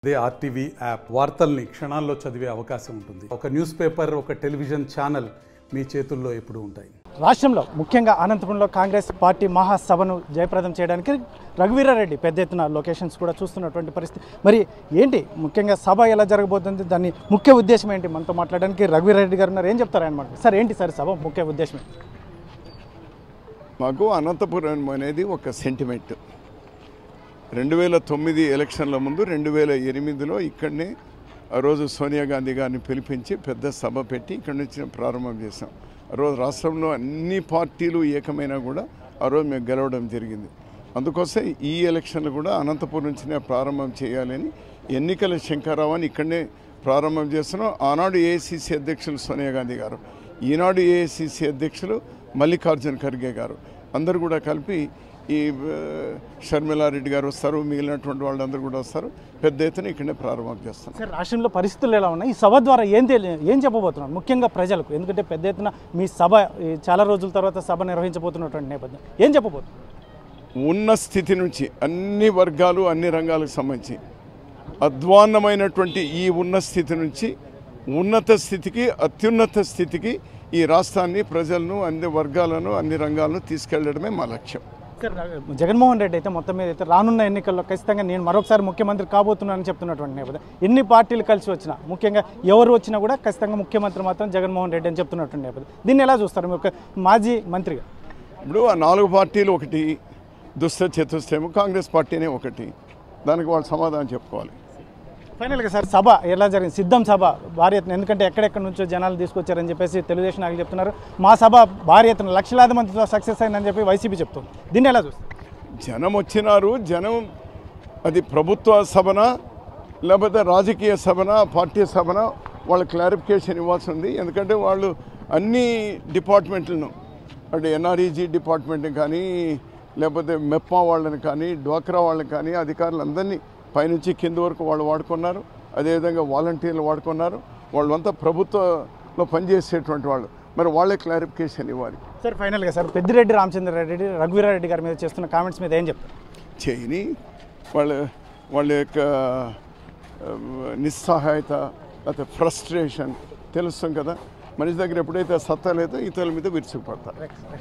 అదే RTV app వార్తల్ని క్షణాల్లో చదివే అవకాశం ఉంటుంది ఒక న్యూస్ పేపర్ ఒక టెలివిజన్ ఛానల్ మీ చేతుల్లో ఎప్పుడూ ఉంటాయి రాష్ట్రంలో ముఖ్యంగా అనంతపురంలో కాంగ్రెస్ పార్టీ మహాసభను జయప్రదం చేయడానికి రఘువీరారెడ్డి పెద్ద ఎత్తున లొకేషన్స్ కూడా చూస్తున్నటువంటి పరిస్థితి మరి ఏంటి ముఖ్యంగా సభ ఎలా జరగబోతుంది దాని ముఖ్య ఉద్దేశం ఏంటి మనతో మాట్లాడడానికి రఘువీరారెడ్డి గారు ఉన్నారు ఏం చెప్తారు అనమాట సార్ ఏంటి సార్ సభ ముఖ్య ఉద్దేశం ఏంటి? మాకు అనంతపురం అనేది ఒక సెంటిమెంట్ రెండు వేల తొమ్మిది ఎలక్షన్ల ముందు రెండు వేల ఎనిమిదిలో ఇక్కడనే ఆ రోజు సోనియా గాంధీ గారిని పిలిపించి పెద్ద సభ పెట్టి ఇక్కడి నుంచి ప్రారంభం చేసాం ఆ రోజు రాష్ట్రంలో అన్ని పార్టీలు ఏకమైనా కూడా ఆ రోజు మేము గెలవడం జరిగింది అందుకోసం ఈ ఎలక్షన్లు కూడా అనంతపురం నుంచినే ప్రారంభం చేయాలని ఎన్నికల శంకరరావుని ఇక్కడనే ప్రారంభం చేస్తున్నాం ఆనాడు ఏఐసిసి అధ్యక్షులు సోనియా గాంధీ గారు ఈనాడు ఏఐసిసి అధ్యక్షులు మల్లికార్జున్ ఖర్గే గారు అందరూ కూడా కలిపి ఈ ఆ, షర్మిలారెడ్డి గారు వస్తారు మిగిలినటువంటి వాళ్ళందరూ కూడా వస్తారు పెద్ద ఎత్తున ఇక్కడనే ప్రారంభం చేస్తాం సార్ రాష్ట్రంలో పరిస్థితులు ఎలా ఉన్నాయి ఈ సభ ద్వారా ఏం తెలి ఏం చెప్పబోతున్నారు ముఖ్యంగా ప్రజలకు ఎందుకంటే పెద్ద ఎత్తున మీ సభ ఈ చాలా రోజుల తర్వాత సభ నిర్వహించబోతున్నటువంటి నేపథ్యం ఏం చెప్పబోతున్నారు ఉన్న స్థితి నుంచి అన్ని వర్గాలు అన్ని రంగాలకు సంబంధించి అధ్వాన్నమైనటువంటి ఈ ఉన్న స్థితి నుంచి ఉన్నత స్థితికి అత్యున్నత స్థితికి ఈ రాష్ట్రాన్ని ప్రజలను అన్ని వర్గాలను అన్ని రంగాలను తీసుకెళ్లడమే మా లక్ష్యం సార్ జగన్మోహన్ రెడ్డి అయితే మొత్తం మీద అయితే రానున్న ఎన్నికల్లో ఖచ్చితంగా నేను మరొకసారి ముఖ్యమంత్రి కాబోతున్నానని చెప్తున్నటువంటి నేపథ్యం ఎన్ని పార్టీలు కలిసి వచ్చినా ముఖ్యంగా ఎవరు వచ్చినా కూడా ఖచ్చితంగా ముఖ్యమంత్రి మాత్రం జగన్మోహన్ రెడ్డి అని చెప్తున్నటువంటి నేపథ్యం దీన్ని ఎలా చూస్తారు మీరు ఒక మాజీ మంత్రిగా ఇప్పుడు ఆ నాలుగు పార్టీలు ఒకటి దుష్ట చతుష్టయము కాంగ్రెస్ పార్టీనే ఒకటి దానికి వాళ్ళు సమాధానం చెప్పుకోవాలి ఫైనల్గా సార్ సభ ఎలా జరిగింది సిద్ధం సభ భారీ ఎత్తున ఎందుకంటే ఎక్కడెక్కడి నుంచో జనాలు తీసుకొచ్చారని చెప్పేసి తెలుగుదేశం నాయకులు చెప్తున్నారు మా సభ భారీ ఎత్తున లక్షలాది మందితో సక్సెస్ అయిందని చెప్పి వైసీపీ చెప్తుంది దీన్ని ఎలా చూస్తారు జనం వచ్చినారు జనం అది ప్రభుత్వ సభన లేకపోతే రాజకీయ సభన పార్టీ సభన వాళ్ళ క్లారిఫికేషన్ ఇవ్వాల్సి ఉంది ఎందుకంటే వాళ్ళు అన్ని డిపార్ట్మెంట్లను అంటే ఎన్ఆర్ఈజీ డిపార్ట్మెంట్ని కానీ లేకపోతే మెప్మా వాళ్ళని కానీ డ్వాక్రా వాళ్ళని కానీ అధికారులందరినీ పైనుంచి కింద వరకు వాళ్ళు వాడుకున్నారు అదేవిధంగా వాలంటీర్లు వాడుకున్నారు వాళ్ళంతా ప్రభుత్వంలో పనిచేసేటువంటి వాళ్ళు మరి వాళ్ళే క్లారిఫికేషన్ ఇవ్వాలి సార్ ఫైనల్గా సార్ పెద్దిరెడ్డి రామచంద్రారెడ్డి రఘువీరారెడ్డి గారి మీద చేస్తున్న కామెంట్స్ మీద ఏం చెప్తారు చేయని వాళ్ళ వాళ్ళ యొక్క ఆ, నిస్సహాయత లేకపోతే ఫ్రస్ట్రేషన్ తెలుస్తుంది కదా మనిషి దగ్గర ఎప్పుడైతే సత్తా లేదో ఇతరుల మీద విరుచుకుపడతారు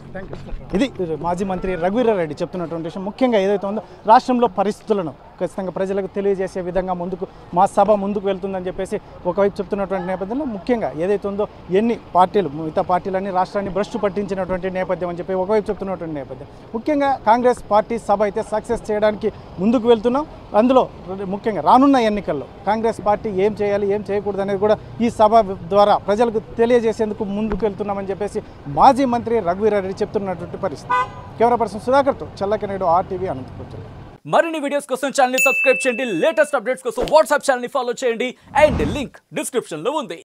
ఇది మాజీ మంత్రి రఘువీరారెడ్డి చెప్తున్నటువంటి విషయం ముఖ్యంగా ఏదైతే ఉందో రాష్ట్రంలో పరిస్థితులను ఖచ్చితంగా ప్రజలకు తెలియజేసే విధంగా ముందుకు మా సభ ముందుకు వెళ్తుందని చెప్పేసి ఒకవైపు చెప్తున్నటువంటి నేపథ్యంలో ముఖ్యంగా ఏదైతే ఉందో ఎన్ని పార్టీలు మిగతా పార్టీలన్నీ రాష్ట్రాన్ని భ్రష్టు పట్టించినటువంటి నేపథ్యం అని చెప్పి ఒకవైపు చెప్తున్నటువంటి నేపథ్యం ముఖ్యంగా కాంగ్రెస్ పార్టీ సభ అయితే సక్సెస్ చేయడానికి ముందుకు వెళ్తున్నాం అందులో ముఖ్యంగా రానున్న ఎన్నికల్లో కాంగ్రెస్ పార్టీ ఏం చేయాలి ఏం చేయకూడదు అనేది కూడా ఈ సభ ద్వారా ప్రజలకు తెలియజేసేందుకు ముందుకు వెళ్తున్నామని చెప్పేసి మాజీ మంత్రి రఘువీరారెడ్డి చెప్తున్నటువంటి పరిస్థితి కెమెరా పర్సన్ సుధాకర్తో చల్లకనేడు ఆర్టీవీ అనంతపురం జిల్లా. మరిన్ని వీడియోస్ కోసం ఛానల్ ని సబ్స్క్రైబ్ చేయండి లేటెస్ట్ అప్డేట్స్ కోసం వాట్సాప్ ఛానల్ ని ఫాలో చేయండి అండ్ లింక్ డిస్క్రిప్షన్ లో ఉంది